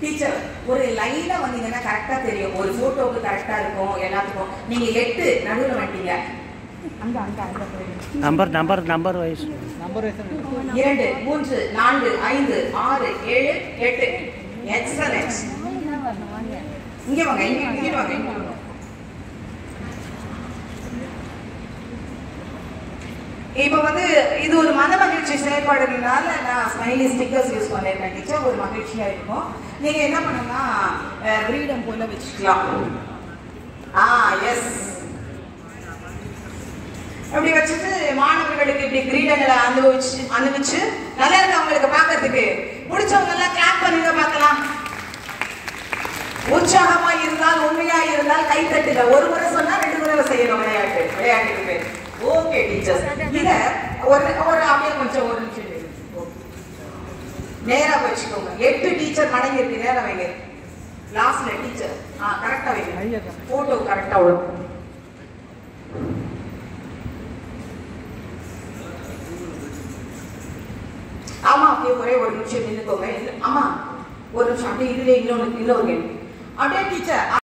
Teacher ஒரு லைனா வந்தீங்கன்னா கரெக்டா தெரியும் ஒரு போட்டோவுக்கு கரெக்டா இருக்கும் எல்லாத்துக்கும் நீங்க எட்டு நடுவுல வந்துட்டீங்க அங்க அங்க அங்க போயிடுங்க நம்பர் நம்பர் நம்பர் வைஸ் இரண்டு மூன்று நான்கு ஐந்து ஆறு ஏழு எட்டு எக்ஸலன்ட் இங்க வாங்க இங்க இங்க வாங்க இங்க வாங்க இப்ப வந்து இது ஒரு மன மகிழ்ச்சி செயல்பாடுனால நான் ஸ்மைலி ஸ்டிக்கர்ஸ் யூஸ் பண்ணிருக்கேன் டீச்சர் ஒரு மகிழ்ச்சியா இருக்கும் நீங்க என்ன பண்ணுங்கன்னா கிரீடம் போல வச்சுக்கலாம் ஆ எஸ் அப்படி வச்சுட்டு மாணவர்களுக்கு இப்படி கிரீடங்களை அனுபவிச்சு அனுபவிச்சு நல்லா இருக்கு அவங்களுக்கு பார்க்கறதுக்கு முடிச்சவங்க எல்லாம் கிளாப் பண்ணுங்க பார்க்கலாம் உற்சாகமா இருந்தால் உண்மையா இருந்தால் கை தட்டுங்க ஒரு முறை சொன்னா ரெண்டு முறை செய்யணும் விளையாட்டு விளையாட்டுக்கு பேர் ஓகே டீச்சர் இத ஒரு ஒரு அப்படியே கொஞ்சம் ஒரு நிமிஷம் இருங்க. Okay. நேரா வச்சுக்கோங்க எட்டு டீச்சர் மடங்கி இருக்கு நேரா வைங்க லாஸ்ட்ல டீச்சர் ஆ கரெக்டா வைங்க போட்டோ கரெக்டா விடும் ஆமா அப்படியே ஒரே ஒரு நிமிஷம் நின்னுக்கோங்க இல்ல ஆமா ஒரு நிமிஷம் அப்படியே இதுல இன்னொன்னு இன்னொரு கேள்வி அப்படியே டீச்சர்